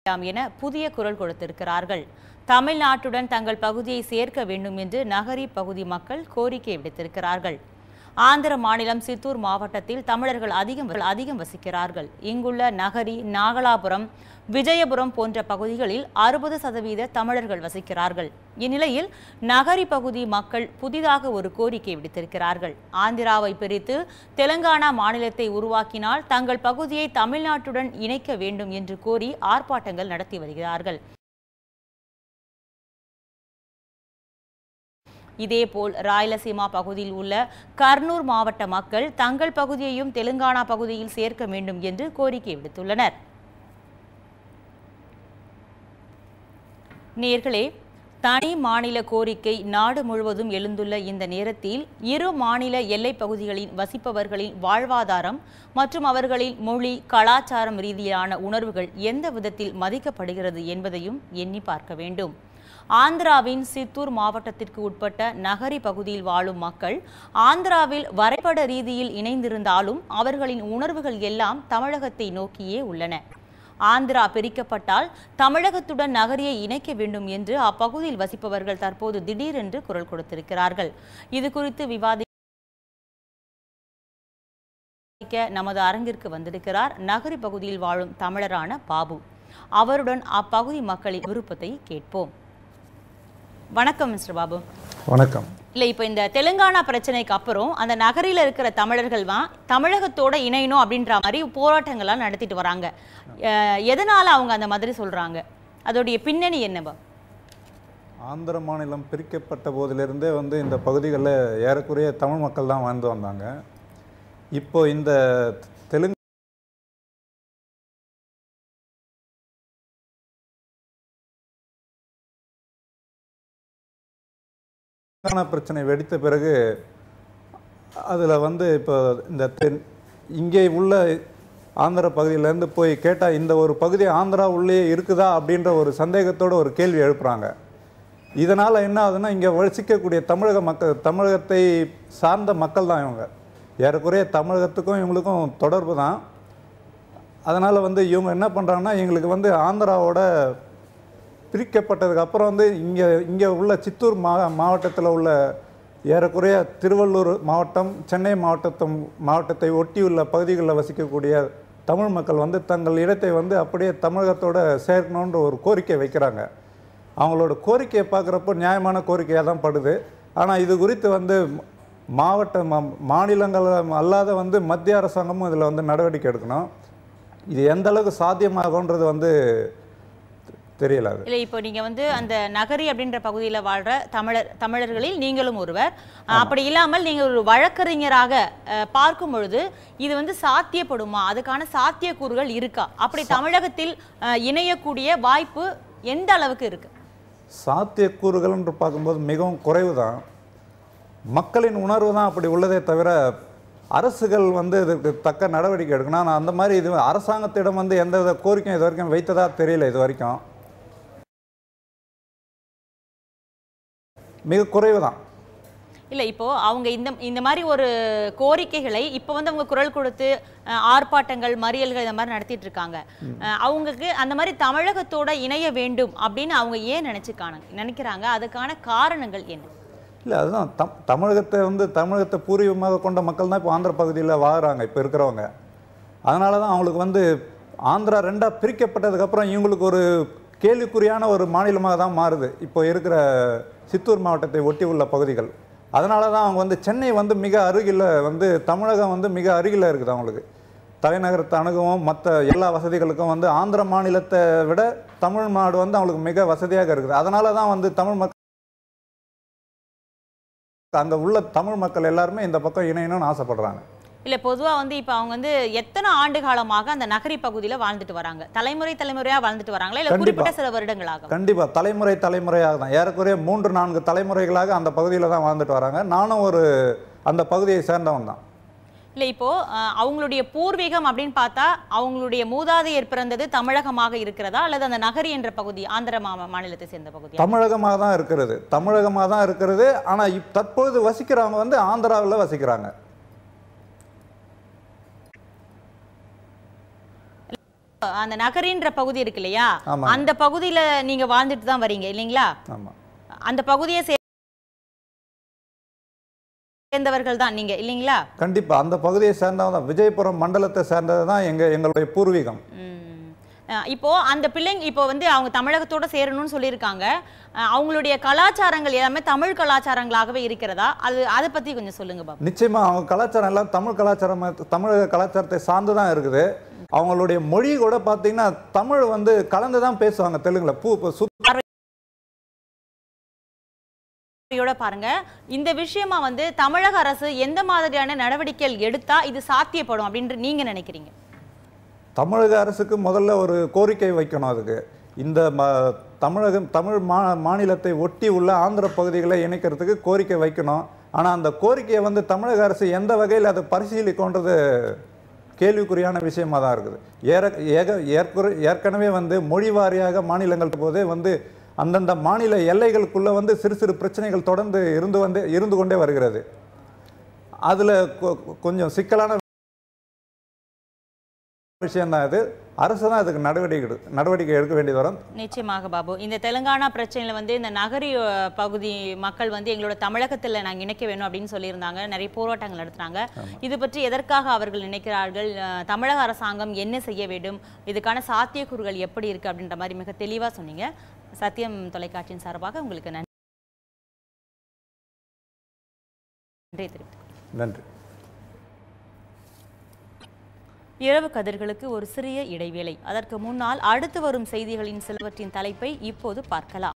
வேண்டாம் என புதிய குரல் கொடுத்திருக்கிறார்கள் தமிழ்நாட்டுடன் தங்கள் பகுதியை சேர்க்க வேண்டும் என்று நகரி பகுதி மக்கள் கோரிக்கை விடுத்திருக்கிறார்கள் ஆந்திர மாநிலம் சித்தூர் மாவட்டத்தில் தமிழர்கள் அதிகம் அதிகம் வசிக்கிறார்கள் இங்குள்ள நகரி நாகலாபுரம் விஜயபுரம் போன்ற பகுதிகளில் அறுபது சதவீத தமிழர்கள் வசிக்கிறார்கள் இந்நிலையில் நகரி பகுதி மக்கள் புதிதாக ஒரு கோரிக்கை விடுத்திருக்கிறார்கள் ஆந்திராவை பிரித்து தெலுங்கானா மாநிலத்தை உருவாக்கினால் தங்கள் பகுதியை தமிழ்நாட்டுடன் இணைக்க வேண்டும் என்று கோரி ஆர்ப்பாட்டங்கள் நடத்தி வருகிறார்கள் இதேபோல் ராயலசீமா பகுதியில் உள்ள கர்னூர் மாவட்ட மக்கள் தங்கள் பகுதியையும் தெலுங்கானா பகுதியில் சேர்க்க வேண்டும் என்று கோரிக்கை விடுத்துள்ளனர் நேர்களே தனி மாநில கோரிக்கை நாடு முழுவதும் எழுந்துள்ள இந்த நேரத்தில் இரு மாநில எல்லைப் பகுதிகளின் வசிப்பவர்களின் வாழ்வாதாரம் மற்றும் அவர்களின் மொழி கலாச்சாரம் ரீதியிலான உணர்வுகள் எந்த விதத்தில் மதிக்கப்படுகிறது என்பதையும் எண்ணி பார்க்க வேண்டும் ஆந்திராவின் சித்தூர் மாவட்டத்திற்கு உட்பட்ட நகரி பகுதியில் வாழும் மக்கள் ஆந்திராவில் வரைபட ரீதியில் இணைந்திருந்தாலும் அவர்களின் உணர்வுகள் எல்லாம் தமிழகத்தை நோக்கியே உள்ளன ஆந்திரா பிரிக்கப்பட்டால் தமிழகத்துடன் நகரியை இணைக்க வேண்டும் என்று அப்பகுதியில் வசிப்பவர்கள் தற்போது திடீரென்று குரல் கொடுத்திருக்கிறார்கள் இது குறித்து விவாதிக்க நமது அரங்கிற்கு வந்திருக்கிறார் நகரி பகுதியில் வாழும் தமிழரான பாபு அவருடன் அப்பகுதி மக்களின் விருப்பத்தை கேட்போம் வணக்கம் மிஸ்டர் பாபு வணக்கம் இல்லை இப்போ இந்த தெலுங்கானா பிரச்சனைக்கு அப்புறம் அந்த நகரில் இருக்கிற தமிழர்கள் தான் தமிழகத்தோட இணையணும் அப்படின்ற மாதிரி போராட்டங்கள்லாம் நடத்திட்டு வராங்க அஹ் எதனால அவங்க அந்த மாதிரி சொல்றாங்க அதோடைய பின்னணி என்னவா ஆந்திர மாநிலம் பிரிக்கப்பட்ட போதிலிருந்தே வந்து இந்த பகுதிகளில் ஏறக்குறைய தமிழ் மக்கள் தான் வாழ்ந்து வந்தாங்க இப்போ இந்த தெலுங்கு தெலுங்கானா பிரச்சனை வெடித்த பிறகு அதில் வந்து இப்போ இந்த தென் இங்கே உள்ள ஆந்திர பகுதியிலேருந்து போய் கேட்டால் இந்த ஒரு பகுதி ஆந்திரா உள்ளே இருக்குதா அப்படின்ற ஒரு சந்தேகத்தோட ஒரு கேள்வி எழுப்புறாங்க இதனால் என்ன ஆகுதுன்னா இங்கே வசிக்கக்கூடிய தமிழக மக்கள் தமிழகத்தை சார்ந்த மக்கள் தான் இவங்க ஏறக்குறைய தமிழகத்துக்கும் இவங்களுக்கும் தொடர்பு தான் அதனால் வந்து இவங்க என்ன பண்ணுறாங்கன்னா எங்களுக்கு வந்து ஆந்திராவோட பிரிக்கப்பட்டதுக்கு அப்புறம் வந்து இங்கே இங்கே உள்ள சித்தூர் மா மாவட்டத்தில் உள்ள ஏறக்குறைய திருவள்ளூர் மாவட்டம் சென்னை மாவட்டத்தும் மாவட்டத்தை ஒட்டியுள்ள பகுதிகளில் வசிக்கக்கூடிய தமிழ் மக்கள் வந்து தங்கள் இடத்தை வந்து அப்படியே தமிழகத்தோட சேர்க்கணுன்ற ஒரு கோரிக்கை வைக்கிறாங்க அவங்களோட கோரிக்கையை பார்க்குறப்போ நியாயமான கோரிக்கையாக தான் படுது ஆனால் இது குறித்து வந்து மாவட்ட மா- மாநிலங்கள் அல்லாத வந்து மத்திய அரசாங்கமும் இதில் வந்து நடவடிக்கை எடுக்கணும் இது எந்த அளவுக்கு சாத்தியமாகுன்றது வந்து தெரியல அது இல்லை இப்போ நீங்க வந்து அந்த நகரி அப்படின்ற பகுதியில வாழ்ற தமிழர் தமிழர்களில் நீங்களும் ஒருவர் அஹ் அப்படி இல்லாமல் நீங்க ஒரு வழக்கறிஞராக அஹ், பார்க்கும் பொழுது இது வந்து சாத்தியப்படுமா அதுக்கான சாத்தியக்கூறுகள் இருக்கா அப்படி தமிழகத்தில் அஹ், இணையக்கூடிய வாய்ப்பு எந்த அளவுக்கு இருக்கு சாத்தியக்கூறுகள் என்று பார்க்கும்போது மிகவும் குறைவு தான் மக்களின் உணர்வு தான் அப்படி உள்ளதே தவிர அரசுகள் வந்து இதுக்கு தக்க நடவடிக்கை எடுக்கணும் ஆனால் அந்த மாதிரி இது அரசாங்கத்திடம் வந்து எந்த வித கோரிக்கையும் இது வரைக்கும் வைத்ததா தெரியல இது வரைக்கும் மிக குறைவு தான் இல்லை இப்போ அவங்க இந்த இந்த மாதிரி ஒரு கோரிக்கைகளை இப்போ வந்து அவங்க குரல் கொடுத்து அஹ், ஆர்ப்பாட்டங்கள் மறியல்கள் இந்த மாதிரி நடத்திட்டு இருக்காங்க அஹ், அவங்களுக்கு அந்த மாதிரி தமிழகத்தோட இணைய வேண்டும் அப்படின்னு அவங்க ஏன் நினைச்சுக்கான நினைக்கிறாங்க அதுக்கான காரணங்கள் என்ன இல்லை அதுதான் தம் தமிழகத்தை வந்து தமிழகத்தை பூர்வீகமாக கொண்ட மக்கள் தான் இப்போ ஆந்திர பகுதியில் வாழ்கிறாங்க இப்போ இருக்கிறவங்க அதனால தான் அவங்களுக்கு வந்து ஆந்திரா ரெண்டாக பிரிக்கப்பட்டதுக்கப்புறம் இவங்களுக்கு ஒரு கேள்விக்குறியான ஒரு மாநிலமாக தான் மாறுது இப்போ இருக்கிற சித்தூர் மாவட்டத்தை ஒட்டி உள்ள பகுதிகள் அதனால தான் அவங்க வந்து சென்னை வந்து மிக அருகில் வந்து தமிழகம் வந்து மிக அருகில் இருக்குது அவங்களுக்கு தலைநகரத்தை அணுகவும் மற்ற எல்லா வசதிகளுக்கும் வந்து ஆந்திர மாநிலத்தை விட தமிழ்நாடு வந்து அவங்களுக்கு மிக வசதியாக இருக்குது அதனால தான் வந்து தமிழ் மக்கள் அங்கே உள்ள தமிழ் மக்கள் எல்லாருமே இந்த பக்கம் இணையணும்னு ஆசைப்படுறாங்க இல்ல பொதுவா வந்து இப்ப அவங்க வந்து எத்தனை ஆண்டு காலமாக அந்த நகரி பகுதியில வாழ்ந்துட்டு வராங்க தலைமுறை தலைமுறையா வாழ்ந்துட்டு வராங்களா இல்ல கண்டிப்பா. குறிப்பிட்ட சில வருடங்களாக கண்டிப்பா தலைமுறை தலைமுறையாக தான் ஏறக்குறைய மூன்று நான்கு தலைமுறைகளாக அந்த பகுதியில் தான் வாழ்ந்துட்டு வராங்க நானும் ஒரு அந்த பகுதியை சேர்ந்தவன் தான் இல்ல இப்போ அஹ், அவங்களுடைய பூர்வீகம் அப்படின்னு பார்த்தா அவங்களுடைய மூதாதையர் பிறந்தது தமிழகமாக இருக்கிறதா அல்லது அந்த நகரி என்ற பகுதி ஆந்திர மா- மாநிலத்தை சேர்ந்த பகுதி தமிழகமாக தான் இருக்கிறது தமிழகமாக தான் இருக்கிறது ஆனால் இப் தற்பொழுது வசிக்கிறவங்க வந்து ஆந்திராவில் வசிக்கிறாங்க அந்த நகரின்ற பகுதி இருக்கு இல்லையா ஆமா. அந்த பகுதியில நீங்க வாழ்ந்துட்டு தான் வரீங்க இல்லைங்களா ஆமாம் அந்த பகுதியை சேர்ந்தவர்கள் தான் நீங்க இல்லைங்களா கண்டிப்பா அந்த பகுதியை சேர்ந்தவங்க தான் விஜயபுரம் மண்டலத்தை சேர்ந்தது தான் எங்க எங்களுடைய பூர்வீகம் ம். அஹ் இப்போ அந்த பிள்ளைங்க இப்போ வந்து அவங்க தமிழகத்தோட சேரணும்னு சொல்லியிருக்காங்க அஹ் அவங்களுடைய கலாச்சாரங்கள் எல்லாமே தமிழ் கலாச்சாரங்களாகவே இருக்கிறதா அது அதை பத்தி கொஞ்சம் சொல்லுங்க பாபு நிச்சயமா அவங்க கலாச்சாரம் எல்லாம் தமிழ் கலாச்சாரம் தமிழக கலாச்சாரத்தை சார்ந்து தான் இருக்குது அவங்களுடைய மொழி கூட பார்த்தீங்கன்னா தமிழ் வந்து கலந்து தான் பேசுவாங்க தெலுங்குல பூ பூ- சுத்த யோட பாருங்க இந்த விஷயமா வந்து தமிழக அரசு எந்த மாதிரியான நடவடிக்கைகள் எடுத்தா இது சாத்தியப்படும் அப்படின்ற நீங்க நினைக்கிறீங்க தமிழக அரசுக்கு முதல்ல ஒரு கோரிக்கை வைக்கணும் அதுக்கு இந்த ம தமிழகம் தமிழ் மா மாநிலத்தை ஒட்டி உள்ள ஆந்திர பகுதிகளை இணைக்கிறதுக்கு கோரிக்கை வைக்கணும் ஆனால் அந்த கோரிக்கையை வந்து தமிழக அரசு எந்த வகையில் அதை பரிசீலிக்கோன்றது கேள்விக்குறியான விஷயமா தான் இருக்குது ஏற ஏக ஏற்குற ஏற்கனவே வந்து மொழி வாரியாக மாநிலங்கள் போதே வந்து அந்தந்த மாநில எல்லைகளுக்குள்ள வந்து சிறு சிறு பிரச்சனைகள் தொடர்ந்து இருந்து வந்து இருந்து கொண்டே வருகிறது அதில் கொஞ்சம் சிக்கலான விஷயம்தான் இது அரசு தான் இதுக்கு நடவடிக்கை எடு- நடவடிக்கை எடுக்க வேண்டியது வரும் நிச்சயமாக பாபு இந்த தெலுங்கானா பிரச்சனையில வந்து இந்த நகரி அஹ், பகுதி மக்கள் வந்து எங்களோட தமிழகத்துல நாங்க இணைக்க வேணும் அப்படின்னு சொல்லியிருந்தாங்க நிறைய போராட்டங்கள் நடத்துனாங்க இது பற்றி எதற்காக அவர்கள் நினைக்கிறார்கள் அஹ், தமிழக அரசாங்கம் என்ன செய்ய வேண்டும் இதுக்கான சாத்தியக்கூறுகள் எப்படி இருக்கு அப்படின்ற மாதிரி மிக தெளிவா சொன்னீங்க சத்தியம் தொலைக்காட்சியின் சார்பாக உங்களுக்கு நன்றி தெரிவித்துக் நன்றி இரவு கதிர்களுக்கு ஒரு சிறிய இடைவேளை அதற்கு முன்னால் அடுத்து வரும் செய்திகளின் சிலவற்றின் தலைப்பை இப்போது பார்க்கலாம்